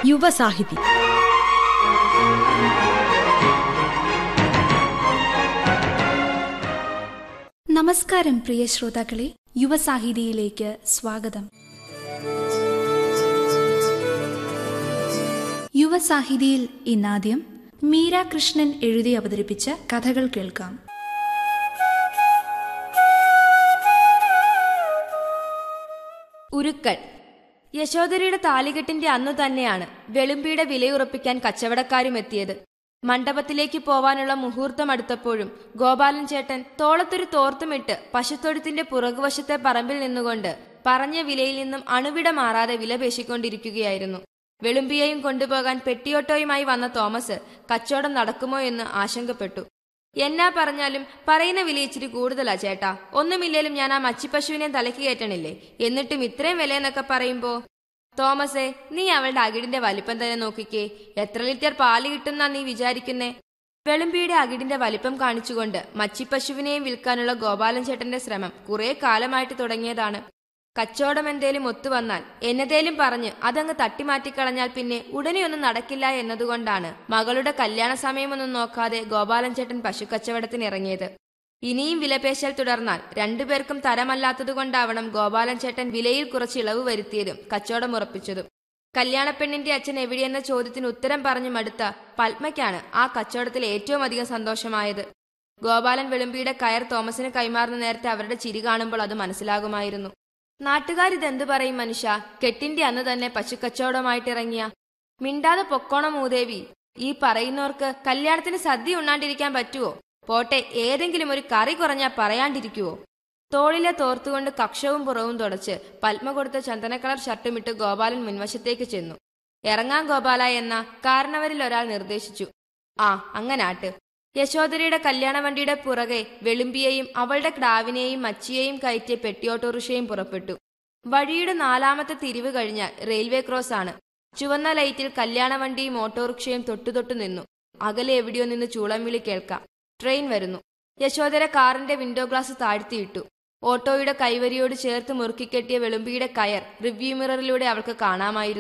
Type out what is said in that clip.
യുവസാഹിതി നമസ്കാരം പ്രിയ ശ്രോതാക്കളെ യുവസാഹിതിയിലേക്ക് സ്വാഗതം യുവസാഹിതിയിൽ ഇന്നാദ്യം മീര കൃഷ്ണൻ എഴുതി അവതരിപ്പിച്ച കഥകൾ കേൾക്കാം ഉരുക്കൽ യശോദരിയുടെ താലികെട്ടിന്റെ അന്നു തന്നെയാണ് വെളുമ്പിയുടെ വിലയുറപ്പിക്കാൻ കച്ചവടക്കാരും എത്തിയത് മണ്ഡപത്തിലേക്ക് പോവാനുള്ള മുഹൂർത്തം അടുത്തപ്പോഴും ഗോപാലൻ ചേട്ടൻ തോളത്തൊരു തോർത്തുമിട്ട് പശുത്തൊഴുത്തിന്റെ പുറകുവശത്തെ പറമ്പിൽ നിന്നുകൊണ്ട് പറഞ്ഞ വിലയിൽ നിന്നും അണുവിട മാറാതെ വില പേശിക്കൊണ്ടിരിക്കുകയായിരുന്നു വെളുമ്പിയെയും കൊണ്ടുപോകാൻ പെട്ടിയോട്ടോയുമായി വന്ന തോമസ് കച്ചവടം നടക്കുമോ എന്ന് ആശങ്കപ്പെട്ടു എന്നാ പറഞ്ഞാലും പറയുന്ന വില ഇച്ചിരി കൂടുതലാ ചേട്ടാ ഒന്നുമില്ലേലും ഞാൻ ആ മച്ചിപ്പശുവിനെ തലക്ക് കയറ്റണില്ലേ എന്നിട്ടും ഇത്രയും വിലയെന്നൊക്കെ പറയുമ്പോ തോമസേ നീ അവളുടെ അകിടിന്റെ വലിപ്പം തന്നെ നോക്കിക്കേ എത്ര ലിറ്റർ പാല് കിട്ടുന്നാ നീ വിചാരിക്കുന്നേ വെളുമ്പിയുടെ അകിടിന്റെ വലിപ്പം കാണിച്ചുകൊണ്ട് മച്ചിപ്പശുവിനെയും വിൽക്കാനുള്ള ഗോപാലൻ ചേട്ടന്റെ ശ്രമം കുറെ കാലമായിട്ട് തുടങ്ങിയതാണ് കച്ചവടം എന്തേലും ഒത്തുവന്നാൽ എന്നതേലും പറഞ്ഞ് അതങ്ങ് തട്ടിമാറ്റിക്കളഞ്ഞാൽ പിന്നെ ഉടനെയൊന്നും നടക്കില്ല എന്നതുകൊണ്ടാണ് മകളുടെ കല്യാണ സമയമൊന്നും നോക്കാതെ ഗോപാലൻ ചേട്ടൻ പശുക്കച്ചവടത്തിന് ഇറങ്ങിയത് ഇനിയും വിലപേശൽ തുടർന്നാൽ രണ്ടുപേർക്കും തരമല്ലാത്തതുകൊണ്ടാവണം ഗോപാലൻ ചേട്ടൻ വിലയിൽ കുറച്ച് ഇളവ് വരുത്തിയതും കച്ചവടം ഉറപ്പിച്ചതും കല്യാണപ്പെണ്ണിന്റെ അച്ഛൻ എവിടെയെന്ന ചോദ്യത്തിന് ഉത്തരം പറഞ്ഞു മടുത്ത പത്മയ്ക്കാണ് ആ കച്ചവടത്തിൽ ഏറ്റവും അധികം സന്തോഷമായത് ഗോപാലൻ വെളുമ്പിയുടെ കയർ തോമസിന് കൈമാറുന്ന നേരത്തെ അവരുടെ ചിരി കാണുമ്പോൾ അത് മനസ്സിലാകുമായിരുന്നു നാട്ടുകാരിതെന്തു പറയും മനുഷ്യ കെട്ടിന്റെ അന്ന് തന്നെ പശുക്കച്ചവടമായിട്ടിറങ്ങിയ മിണ്ടാതെ പൊക്കോണം മൂദേവി ഈ പറയുന്നവർക്ക് കല്യാണത്തിന് സദ്യ ഉണ്ണാണ്ടിരിക്കാൻ പറ്റുവോ പോട്ടെ ഏതെങ്കിലും ഒരു കറി കുറഞ്ഞാ പറയാണ്ടിരിക്കുവോ തോളിലെ തോർത്തുകൊണ്ട് കക്ഷവും പുറവും തുടച്ച് പത്മ കൊടുത്ത ചന്ദനക്കളർ ഷർട്ടുമിട്ട് ഗോപാലൻ മുൻവശത്തേക്ക് ചെന്നു ഇറങ്ങാൻ ഗോപാല എന്ന കാരണവരിൽ ഒരാൾ നിർദ്ദേശിച്ചു ആ അങ്ങനാട്ട് യശോദരയുടെ കല്യാണ വണ്ടിയുടെ പുറകെ വെളുമ്പിയെയും അവളുടെ ക്ടാവിനെയും മച്ചിയെയും കയറ്റിയ പെട്ടിയോട്ടോറിക്ഷയും പുറപ്പെട്ടു വഴിയുടെ നാലാമത്തെ തിരിവ് കഴിഞ്ഞാൽ റെയിൽവേ ക്രോസ് ആണ് ചുവന്ന ലൈറ്റിൽ കല്യാണ വണ്ടിയും ഓട്ടോറിക്ഷയും തൊട്ടുതൊട്ടു നിന്നു അകലെ എവിടെയോ നിന്ന് ചൂളം വിളി കേൾക്കാം ട്രെയിൻ വരുന്നു യശോദര കാറിന്റെ വിൻഡോ ഗ്ലാസ് താഴ്ത്തിയിട്ടു ഓട്ടോയുടെ കൈവരിയോട് ചേർത്ത് മുറുക്കിക്കെട്ടിയ വെളുമ്പിയുടെ കയർ റിവ്യൂ മിററിലൂടെ അവൾക്ക് കാണാമായിരുന്നു